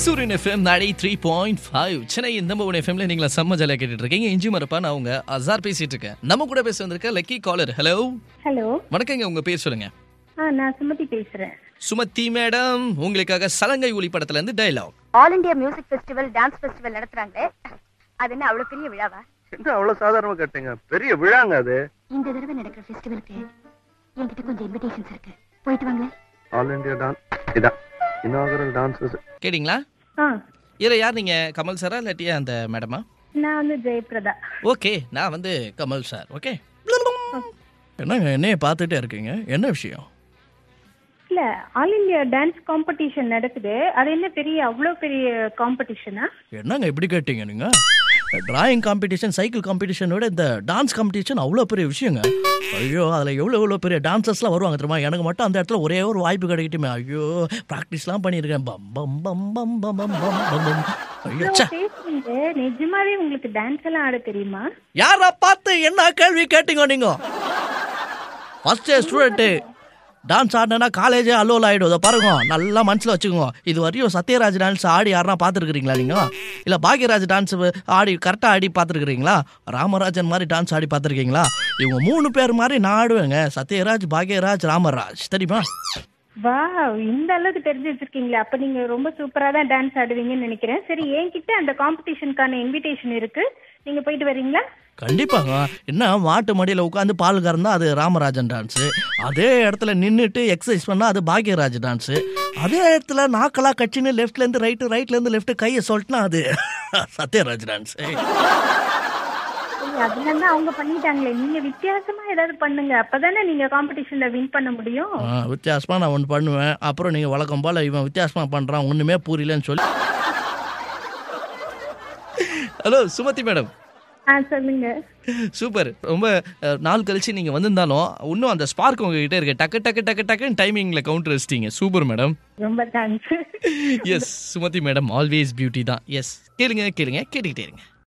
சூரியன் FM ninety three point five Chennai number one எஃப்எம்ல நீங்களா செம்ம ஜாலியாக கேட்டுட்டு இருக்கீங்க இஞ்சி மரப்பா நான் உங்க அசார் பேசிட்டு இருக்கேன் நம்ம கூட பேச வந்திருக்க லக்கி காலர் ஹலோ ஹலோ வணக்கங்க உங்க பேர் சொல்லுங்க ஆ நான் சுமதி பேசுறேன் சுமதி மேடம் உங்களுக்காக சலங்கை ஒளி படத்துல இருந்து dialogue all India music festival dance festival நடத்துறாங்களே அது என்ன அவ்வளவு பெரிய விழாவா என்ன அவ்வளவு சாதாரணமா கேட்டீங்க பெரிய விழாங்க அது இந்த தடவை நடக்கிற ஃபெஸ்டிவலுக்கு என்கிட்ட கொஞ்சம் இன்விடேஷன்ஸ் இருக்கு போயிட்டு வாங்க ஆல் இந்தியா டான்ஸ் இதான் இனாகரல் டான்ஸ் கேட்டிங்களா ஆ இதுல யார் நீங்க கமல் சாரா இல்லாட்டியா அந்த மேடமா நான் வந்து ஜெயபிரதா ஓகே நான் வந்து கமல் சார் ஓகே என்னங்க என்னைய பார்த்துட்டே இருக்கீங்க என்ன விஷயம் இல்ல ஆல் இந்தியா டான்ஸ் காம்படிஷன் நடக்குது அது என்ன பெரிய அவ்வளோ பெரிய காம்படிஷனா என்னங்க இப்படி கேட்டீங்க நீங்க டிராயிங் காம்படிஷன் சைக்கிள் காம்படிஷனோட இந்த டான்ஸ் காம்படிஷன் அவ்வளோ பெரிய விஷயங்க ஐயோ அதில் எவ்வளோ எவ்வளோ பெரிய டான்சர்ஸ்லாம் வருவாங்க தெரியுமா எனக்கு மட்டும் அந்த இடத்துல ஒரே ஒரு வாய்ப்பு கிடைக்கட்டுமே ஐயோ ப்ராக்டிஸ்லாம் பண்ணியிருக்கேன் பம் பம் பம் பம் பம் பம் பம் பம் பம் ஐயோ ச்சே. பேசுறீங்க நிஜமாவே உங்களுக்கு டான்ஸ் எல்லாம் ஆட தெரியுமா யாரா பார்த்து என்ன கேள்வி கேட்டீங்க நீங்க ஃபர்ஸ்ட் ஸ்டூடெண்ட்டு டான்ஸ் ஆடினா காலேஜே அலோல் ஆகிடும் அதை பாருங்க நல்லா மனசில் வச்சுக்கோங்க இது வரையும் சத்யராஜ் டான்ஸ் ஆடி யாருனா பார்த்துருக்குறீங்களா நீங்கள் இல்லை பாக்யராஜ் டான்ஸ் ஆடி கரெக்டாக ஆடி பார்த்துருக்குறீங்களா ராமராஜன் மாதிரி டான்ஸ் ஆடி பார்த்துருக்கீங்களா இவங்க மூணு பேர் மாதிரி நான் ஆடுவேங்க சத்யராஜ் பாக்யராஜ் ராமராஜ் தெரியுமா வா இந்த அளவுக்கு தெரிஞ்சு வச்சிருக்கீங்களே அப்ப நீங்க ரொம்ப சூப்பரா தான் டான்ஸ் ஆடுவீங்கன்னு நினைக்கிறேன் சரி என்கிட்ட அந்த காம்படிஷனுக்கான இன்விடேஷன் இருக்கு நீங்க போயிட்டு வரீங்களா கண்டிப்பாங்க என்ன மாட்டு மடியில் உட்காந்து பால் கறந்தா அது ராமராஜன் டான்ஸு அதே இடத்துல நின்றுட்டு எக்ஸசைஸ் பண்ணால் அது பாக்யராஜ் டான்ஸு அதே இடத்துல நாக்கெல்லாம் கட்சின்னு லெஃப்ட்லேருந்து ரைட்டு ரைட்லேருந்து லெஃப்ட் கையை சொல்லிட்டுனா அது சத்யராஜ் டான்ஸ் சரி, அதெல்லாம் தான் அவங்க பண்ணிட்டாங்களே நீங்க வித்தியாசமா ஏதாவது பண்ணுங்க அப்பதானே நீங்க காம்படிஷன்ல வின் பண்ண முடியும் வித்தியாசமாக நான் ஒன்று பண்ணுவேன் அப்புறம் நீங்கள் வழக்கம் போல் இவன் வித்தியாசமாக பண்ணுறான் ஒன்றுமே புரியலன்னு சொல்லி ஹலோ சுமதி மேடம் ஆ சொல்லுங்க சூப்பர் ரொம்ப அஹ், நாள் கழிச்சு நீங்கள் வந்திருந்தாலும் இன்னும் அந்த ஸ்பார்க் உங்ககிட்ட இருக்கு டக்கு டக்கு டக்கு டக்குன்னு டைமிங்கில் கவுண்டர் வச்சிட்டீங்க சூப்பர் மேடம் ரொம்ப thanks yes Sumathi madam always beauty தான் எஸ் கேளுங்க கேளுங்க கேட்டுக்கிட்டே இருங்க